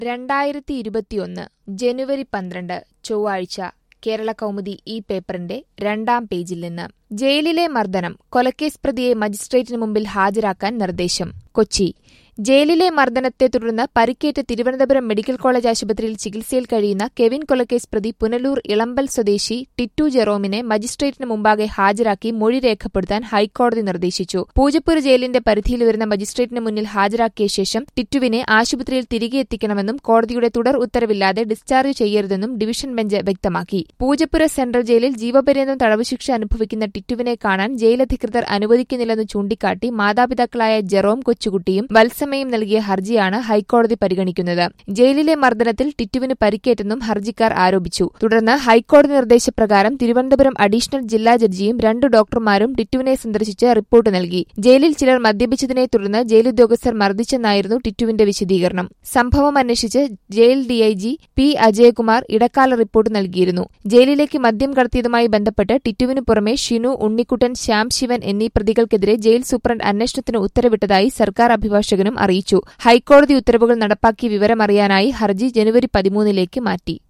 രണ്ടായിരത്തി ഇരുപത്തിയൊന്ന് ജനുവരി പന്ത്രണ്ട് ചൊവ്വാഴ്ച കേരള കൗമുദി ഈ പേപ്പറിന്റെ രണ്ടാം പേജിൽ നിന്ന് ജയിലിലെ മർദ്ദനം കൊലക്കേസ് പ്രതിയെ മജിസ്ട്രേറ്റിന് മുമ്പിൽ ഹാജരാക്കാൻ നിർദ്ദേശം കൊച്ചി ജയിലിലെ മർദ്ദനത്തെ തുടർന്ന് പരിക്കേറ്റ തിരുവനന്തപുരം മെഡിക്കൽ കോളേജ് ആശുപത്രിയിൽ ചികിത്സയിൽ കഴിയുന്ന കെവിൻ കൊലക്കേസ് പ്രതി പുനലൂർ ഇളമ്പൽ സ്വദേശി ടിറ്റു ജെറോമിനെ മജിസ്ട്രേറ്റിന് മുമ്പാകെ ഹാജരാക്കി മൊഴി രേഖപ്പെടുത്താൻ ഹൈക്കോടതി നിർദ്ദേശിച്ചു പൂജപ്പുര ജയിലിന്റെ പരിധിയിൽ വരുന്ന മജിസ്ട്രേറ്റിന് മുന്നിൽ ഹാജരാക്കിയ ശേഷം ടിറ്റുവിനെ ആശുപത്രിയിൽ തിരികെ എത്തിക്കണമെന്നും കോടതിയുടെ തുടർ ഉത്തരവില്ലാതെ ഡിസ്ചാർജ് ചെയ്യരുതെന്നും ഡിവിഷൻ ബെഞ്ച് വ്യക്തമാക്കി പൂജപ്പുര സെൻട്രൽ ജയിലിൽ ജീവപര്യന്തം തടവ് ശിക്ഷ അനുഭവിക്കുന്ന ടിറ്റുവിനെ കാണാൻ ജയിലധികൃതർ അനുവദിക്കുന്നില്ലെന്ന് ചൂണ്ടിക്കാട്ടി മാതാപിതാക്കളായ ജെറോം കൊച്ചുകുട്ടിയും വത്സമയും നൽകിയ ഹർജിയാണ് ഹൈക്കോടതി പരിഗണിക്കുന്നത് ജയിലിലെ മർദ്ദനത്തിൽ ടിറ്റുവിന് പരിക്കേറ്റെന്നും ഹർജിക്കാർ ആരോപിച്ചു തുടർന്ന് ഹൈക്കോടതി നിർദ്ദേശപ്രകാരം തിരുവനന്തപുരം അഡീഷണൽ ജില്ലാ ജഡ്ജിയും രണ്ട് ഡോക്ടർമാരും ടിറ്റുവിനെ സന്ദർശിച്ച് റിപ്പോർട്ട് നൽകി ജയിലിൽ ചിലർ മദ്യപിച്ചതിനെ തുടർന്ന് ജയിലുദ്യോഗസ്ഥർ മർദ്ദിച്ചെന്നായിരുന്നു ടിറ്റുവിന്റെ വിശദീകരണം സംഭവം അന്വേഷിച്ച് ജയിൽ ഡിഐജി പി അജയകുമാർ ഇടക്കാല റിപ്പോർട്ട് നൽകിയിരുന്നു ജയിലിലേക്ക് മദ്യം കടത്തിയതുമായി ബന്ധപ്പെട്ട് ടിറ്റുവിനു പുറമെ ഷിനു ഉണ്ണിക്കുട്ടൻ ശ്യാം ശിവൻ എന്നീ പ്രതികൾക്കെതിരെ ജയിൽ സൂപ്രണ്ട് അന്വേഷണത്തിന് ഉത്തരവിട്ടതായി സർക്കാർ അഭിഭാഷകനും അറിയിച്ചു ഹൈക്കോടതി ഉത്തരവുകൾ നടപ്പാക്കിയ വിവരമറിയാനായി ഹർജി ജനുവരി പതിമൂന്നിലേക്ക് മാറ്റി